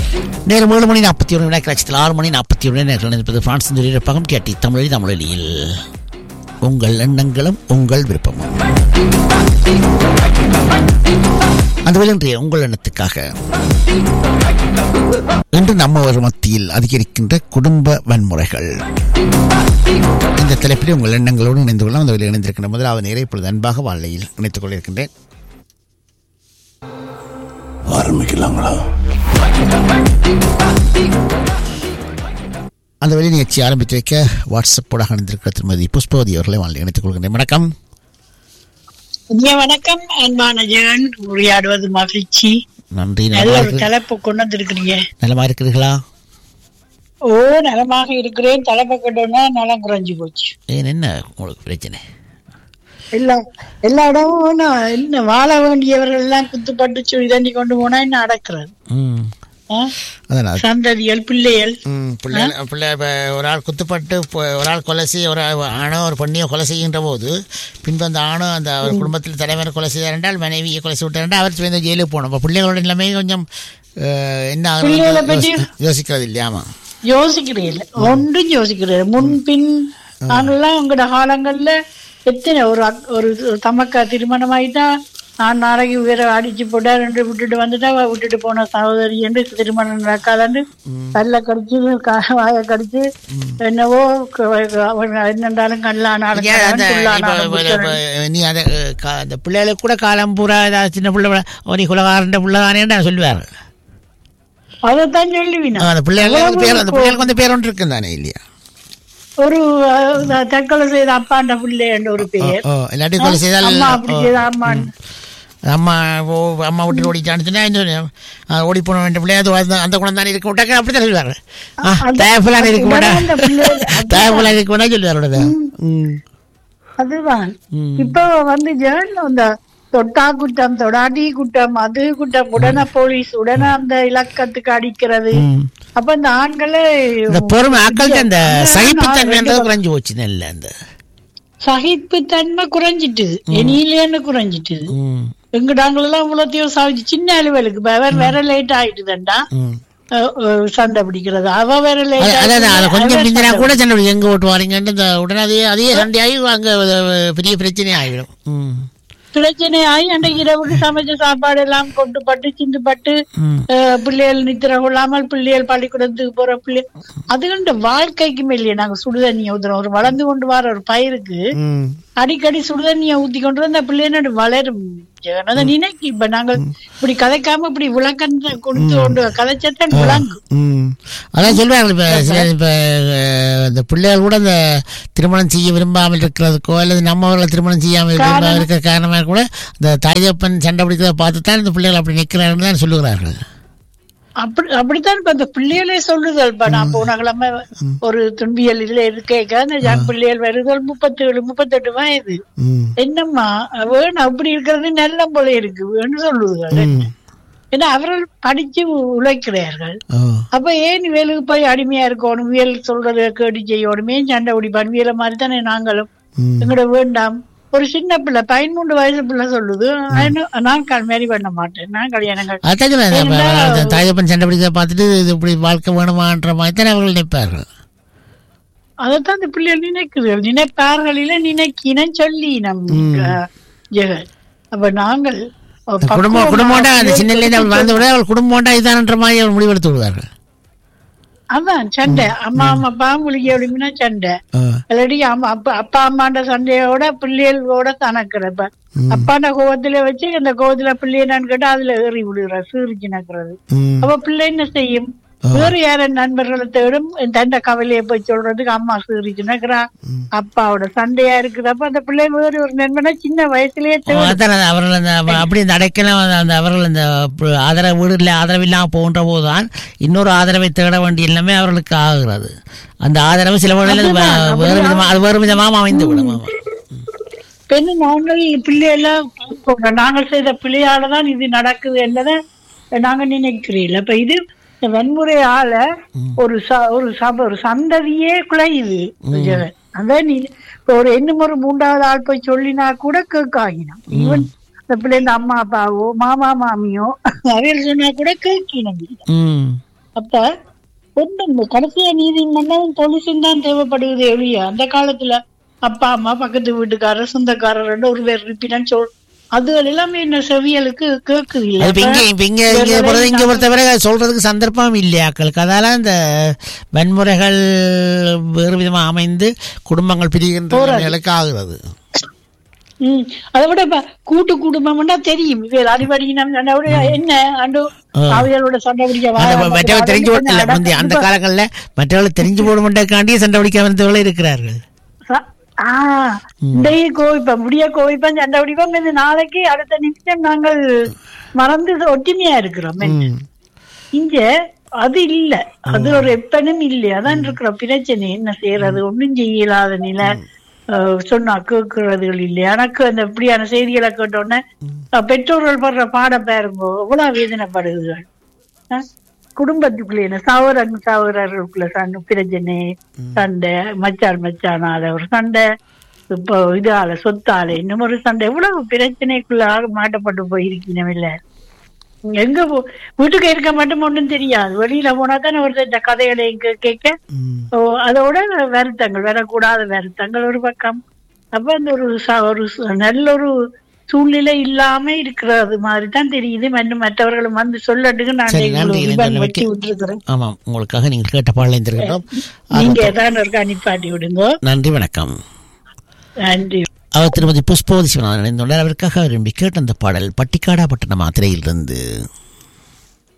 நேரம் ஏழு மணி நாற்பத்தி ஒன்று வினாக்கு லட்சத்தில் ஆறு மணி நாற்பத்தி ஒன்று நேரம் என்பது பிரான்ஸ் பகம் கேட்டி தமிழி தமிழொலியில் உங்கள் எண்ணங்களும் உங்கள் விருப்பமும் அந்த இன்றைய உங்கள் எண்ணத்துக்காக இன்று நம்மவர் மத்தியில் அதிகரிக்கின்ற குடும்ப வன்முறைகள் இந்த தலைப்பில் உங்கள் எண்ணங்களோடு இணைந்து கொள்ள அந்த இணைந்திருக்கின்ற முதலாவது நேரை இப்பொழுது அன்பாக வாழ்லையில் இணைத்துக் கொண்டிருக்கின்றேன் ஆரம்பிக்கலாங்களா அந்த வெளி நிகழ்ச்சி ஆரம்பித்து வைக்க வாட்ஸ்அப்போடாக இணைந்திருக்கிற திருமதி புஷ்பவதி அவர்களை வாழ்ந்து இணைத்துக் கொள்கின்றேன் வணக்கம் இங்க வணக்கம் அன்பான ஜெகன் உரையாடுவது மகிழ்ச்சி நன்றி நல்ல நலமா ஒரு இருக்கு- தலைப்பு கொண்டு வந்திருக்கிறீங்க நலமா இருக்கிறீர்களா ஓ நலமாக இருக்கிறேன் தலைப்பை கொண்டோன்னா நலம் குறைஞ்சு போச்சு ஏன் என்ன உங்களுக்கு பிரச்சனை எல்லா எல்லா இடமும் நான் என்ன வாழ வேண்டியவர்கள் எல்லாம் குத்துப்பட்டு சுழி தண்ணி கொண்டு போனா என்ன அடக்கிறது ம் ஆ? அதான் அது. சந்ததிகள் பிள்ளைகள் ம், பிள்ளை பிள்ளை இப்ப ஒரு ஆள் குத்துப்பட்டு இப்ப ஒரு ஆள் கொலை செய்ய ஒரு ஆள் ஆணோ ஒரு பெண்ணையோ கொலை செய்கின்ற போது பின்பு அந்த ஆணோ அந்த அவர் குடும்பத்தில் தலைவரை கொலை செய்தார் என்றால் மனைவியை கொலை செய்து என்றால் அவர் சேர்ந்து ஜெயிலுக்கு போகணும் அப்போ பிள்ளைகளோட நிலைமை கொஞ்சம் அஹ், என்ன ஆகும் பிள்ளைகளை பற்றி- யோசி- யோசிக்கிறது இல்லையா ஆமா யோசிக்கிறீர்கள் ஒன்றும் யோசிக்கிறீர்கள் முன்பின் நாங்கெல்லாம் உங்களோட காலங்கள்ல எத்தனை ஒரு அக்- ஒரு தமக்கா திருமணம் ஆயிட்டா நான் நாளைக்கு வேற அடிச்சு போட்டா ரெண்டு விட்டுட்டு வந்துட்டா அவ விட்டுட்டு போன சகோதரி என்று திருமணம் நடக்காதாண்டு கல்ல கடிச்சு கா- வாய கடிச்சு என்னவோ க- அவன் என்னண்டாலும் கல்லானாலும் ஏன் அந்த கல்லான், இப்ப- புல்லானாலும் இப்ப- புத்தன். இப்ப நீ அதை அஹ், கா- அந்த பிள்ளைகளுக்கு கூட காலம் பூரா ஏதாவது சின்ன பிள்ளை ஓ நீ குலகாரன் பிள்ளை தானே சொல்லுவார் அதைத்தான் சொல்லுவினா அந்த பிள்ளைகளுக்கு வந்து பேர் அந்த பிள்ளைகளுக்கு வந்து பேர் ஒன்று இருக்கு தானே இல்லையா ஒரு அஹ், தற்கொலை செய்த அப்பாண்ட பிள்ளை என்ற ஒரு பெயர் ஓ இல்லாட்டி கொலை செய்தால் அம்மா அப்படி ஓ, செய்த அம்மா அம்மா ஓ அம்மா விட்டு ஓடிட்டான்னு சொன்னா இந்த ஆ, ஓடி போன வேண்டிய பிள்ளை அது அந்த- அந்த குணம் தானே இருக்க விட்டாக்க அப்படி தான் சொல்லுவார் அந்த- தேவையில்லாத இருக்க அந்த மாட்டா பிள்ளை- அதுதான். தேவையில்லாத இருக்க மாட்டா சொல்லுவார் ம் அதுதான் ம். இப்ப வந்து ஜெகன் இந்த தொட்டா குட்டம் தொடாடி குட்டம் அது குட்டம் உடனே போலீஸ் உடனே அந்த இலக்கத்துக்கு அடிக்கிறது ம். அப்ப இந்த ஆண்களே இந்த பொறுமை ஆட்களுக்கு அந்த அந்த சகிப்புத்தன்மைன்றது நான் குறைஞ்சு போச்சு நல்ல அந்த சகிப்புத்தன்மை குறைஞ்சிட்டுது இனியிலேன்னு குறைஞ்சிட்டுது ம் எங்க நாங்களெல்லாம் இவ்வளோத்தையும் சாதிச்சு சின்ன அலுவலுக்கு வேற வேற லேட் ஆயிட்டுதண்டா ம் அஹ், அஹ், சண்டை பிடிக்கிறது அவ வேற அது- லேட் அதான் அதை கொஞ்சம் பிந்தினா கூட சண்டை பிடிக்கும். எங்க ஓட்டு வாரீங்கன்னு இந்த உடனே அதே அதே சண்டையாகி அங்க அஹ், பெரிய பிரச்சனை ஆகிடும் ம் பிரச்சனை ஆகி அன்றைக்கு இரவுக்கு சமைச்ச சாப்பாடு எல்லாம் கொண்டு பட்டு சிந்து பட்டு ம் அஹ் பிள்ளைகள் நித்திர கொள்ளாமல் பிள்ளைகள் பள்ளிக்கூடத்துக்கு போற பிள்ளை அது கண்டு வாழ்க்கைக்குமே இல்லையே நாங்க சுடுதண்ணியை ஊத்துறோம் ஒரு வளர்ந்து கொண்டு வர ஒரு பயிருக்கு ம் அடிக்கடி சுடுதண்ணியை ஊத்தி கொண்டு வந்து அந்த பிள்ளைனோட வளரும் ஜெகன். அதை நினைக்கி இப்ப நாங்க இப்படி கதைக்காம இப்படி விளக்கம் கொடுத்து கொண்டு கதைச்சத்தான் விளங்கும் ம் அதான் சொல்றாங்க இப்ப சில இப்ப அஹ், இந்த பிள்ளைகள் கூட இந்த திருமணம் செய்ய விரும்பாமல் இருக்கிறதுக்கோ அல்லது நம்மவர்களை திருமணம் செய்யாமல் விரும்பாமல் இருக்கிற காரணமாக கூட இந்த தாயப்பன் சண்டை பிடிக்கிறத பார்த்து தான் இந்த பிள்ளைகள் அப்படி நிற்கிறார்கள் தான் சொல்லுகிறார்கள் அப்படி அப்படித்தான் இப்ப அந்த பிள்ளைகளே சொல்லுதல் இப்ப நான் போன கிழமை ஒரு துன்பியல் இதுல இருக்கேக்க அந்த ஜான் பிள்ளைகள் வருதல் முப்பத்தேழு முப்பத்தெட்டு வயது ம் என்னம்மா வேணும் அப்படி இருக்கிறது நல்ல போல இருக்கு வேணும் சொல்லுதுகள் ம் ஏன்னா அவர்கள் படிச்சு உ- உழைக்கிறார்கள் ஓ அப்ப ஏன் வேலுக்கு போய் அடிமையா இருக்கணும் வியல் சொல்றத கேட்டு செய்யணும் ஏன் சண்டை பிடிப்பான் வியல மாதிரி தானே நாங்களும் ம் எங்கட வேண்டாம் ஒரு சின்ன பிள்ளை பதிமூன்று வயசு பிள்ளை சொல்லுது ஆனா, நான் கல் மாரி பண்ண மாட்டேன் நான் கல்யாணம் கட்ட- அதான் சொல்றேன். இப்ப அந்த தாயப்பன் சண்டை பிடிக்கிறத பார்த்துட்டு இது இப்படி வாழ்க்கை வேணுமான்ற மாதிரி தான் அவர்கள் நிற்பார்கள் அதைத்தான் இந்த பிள்ளைகள் நினைக்குது நினைப்பார்களில நினைக்கினேன் சொல்லி நம் ஜெகன் அப்ப நாங்கள் குடும்பம் குடும்பம்டா அந்த சின்னலேருந்து அவள் வாழ்ந்து விட அவள் குடும்பம்டா இதான்ற மாதிரி அவள் முடிவெடுத்து விடுவார்கள் அதான் சண்டை அம்மா அம்மா அப்பா முழுகி அப்படின்னா சண்டை ஆ. இல்லாட்டி அம்மா அப்பா அப்பா அம்மாண்ட சண்டையோட பிள்ளைகளோட தனக்கிறப்ப அப்பாண்ட கோவத்துல வச்சு அந்த கோவத்துல பிள்ளைய நான் கேட்டா அதுல ஏறி விடுற சீரிச்சு நக்கிறது ம் அப்ப பிள்ளை என்ன செய்யும் வேறு யார நண்பர்களை தேடும் தண்ட கவலையை போய் சொல்றதுக்கு அம்மா சீரிச்சு நக்கிறா அப்பாவோட சண்டையா இருக்குது அப்ப அந்த பிள்ளை வேறு ஒரு நண்பனை சின்ன வயசுலயே தேடும் அதான் அது அவர்கள் அந்த அவ- அப்படி இந்த அடைக்கலாம் அந்த- அந்த அவர்கள் அந்த பு- ஆதரவு வீடுல ஆதரவு இல்லாமல் போகின்ற போதுதான் இன்னொரு ஆதரவை தேட வேண்டிய எல்லாமே அவர்களுக்கு ஆகிறது அந்த ஆதரவு சில வேளையில் வே- வேறு விதமா அது வேறு விதமாக அமைந்து விடும் ஆமா. பெண்ணு நாங்கள் பிள்ளையெல்லாம் சொல்றோம். நாங்கள் செய்த பிள்ளையாலதான் இது நடக்குது என்றதை நாங்க நினைக்கிறீங்கள இப்ப இது இந்த வன்முறையால ஒரு ச- ஒரு சப ஒரு சந்ததியே குலையுது ஜெகன். அதான் நீ இப்ப ஒரு இன்னும் ஒரு மூன்றாவது ஆள் போய் சொல்லினா கூட கேட்காகினான் ஈவன் இந்த பிள்ளை இந்த அம்மா அப்பாவோ மாமா மாமியோ அவையில் சொன்னா கூட கேட்கணும் ம் அப்ப ஒண்ணும் இந்த கடைசியா நீதிமன்றம் போலீஸும் தான் தேவைப்படுவது எளிய அந்த காலத்துல அப்பா அம்மா பக்கத்து வீட்டுக்காரர் சொந்தக்காரர் ஒரு பேர் இருப்பினு சொல் அதுகள் எல்லாமே என்ன செவியலுக்கு கேக்குது இல்ல அது இப்ப இங்க இப்ப இங்க இங்க பொறுத்த இங்க பொறுத்தவரை அது சொல்றதுக்கு சந்தர்ப்பம் இல்லையாக்களுக்கு அதால இந்த வன்முறைகள் வேறு விதமா அமைந்து குடும்பங்கள் பிரிகின்ற நிலைக்கு ஆகுறது ம் அதை விட இப்ப கூட்டு குடும்பம்னா தெரியும் இவர் அடிபடியினம் சண்டை விட என்ன அண்டு அவையோட சண்டை பிடிக்க அந்த வாழ மற்றவர்கள் தெரிஞ்சு போட இல்ல முந்தைய அந்த காலங்கள்ல மற்றவர்கள் தெரிஞ்சு போட மாட்டேக்காண்டியே சண்டை பிடிக்க வந்தவர்கள் இருக்கிறார்கள் ச- ஆ, இன்றைய கோவிப்பம் முடிய கோவிப்பம் சண்டை பிடிப்போம் இந்த நாளைக்கு அடுத்த நிமிஷம் நாங்கள் மறந்து ஒற்றுமையா இருக்கிறோம் ம். இங்க அது இல்ல அது ஒரு எப்பனும் இல்லை அதான் இருக்கிற பிரச்சனை என்ன செய்யறது ஒண்ணும் செய்யலாத நிலை அஹ், சொன்னா கேட்கறதுகள் இல்லை எனக்கு அந்த இப்படியான செய்திகளை கேட்டோன்னே அஹ், பெற்றோர்கள் படுற பாட பாருங்க எவ்வளவு வேதனைப்படுதுகள் அஹ், குடும்பத்துக்குள்ள என்ன சவரன் சவரர்களுக்குள்ள சண்டை பிரச்சனை சண்டை மச்சான் மச்சானால ஒரு சண்டை இப்போ இதால சொத்தால இன்னும் ஒரு சண்டை எவ்வளவு பிரச்சனைக்குள்ள மாட்டப்பட்டு போயிருக்கணும் இல்ல எங்க போ வீட்டுக்கு இருக்க மட்டும் ஒண்ணும் தெரியாது வெளியில போனா தானே ஒரு இந்த கதைகளை இங்க கேட்க ம். ஓ, அதோட வருத்தங்கள் வரக்கூடாத வருத்தங்கள் ஒரு பக்கம் அப்ப அந்த ஒரு ச- ஒரு ச- நல்ல ஒரு சூழ்நிலை இல்லாம இருக்கிறது மாதிரி தான் தெரியுது இன்னும் மற்றவர்களும் வந்து சொல்லட்டுக்கு நான் சரி, நன்றி, இவ்வளவு இணைந்து இவன் வெட்டி வைக்க- விட்டுருக்கிறேன் ஆமாம் உங்களுக்காக நீங்கள் கேட்ட பாடலை இருந்திருக்கிறோம் நீங்க ஏதாவது ஒரு அனுப்பாட்டி விடுங்க நன்றி வணக்கம் நன்றி அவர் திருமதி புஷ்பவதி சிவநாதன் இணைந்துள்ளார் அவருக்காக விரும்பி கேட்ட அந்த பாடல் பட்டிக்காடா பட்டண மாத்திரையிலிருந்து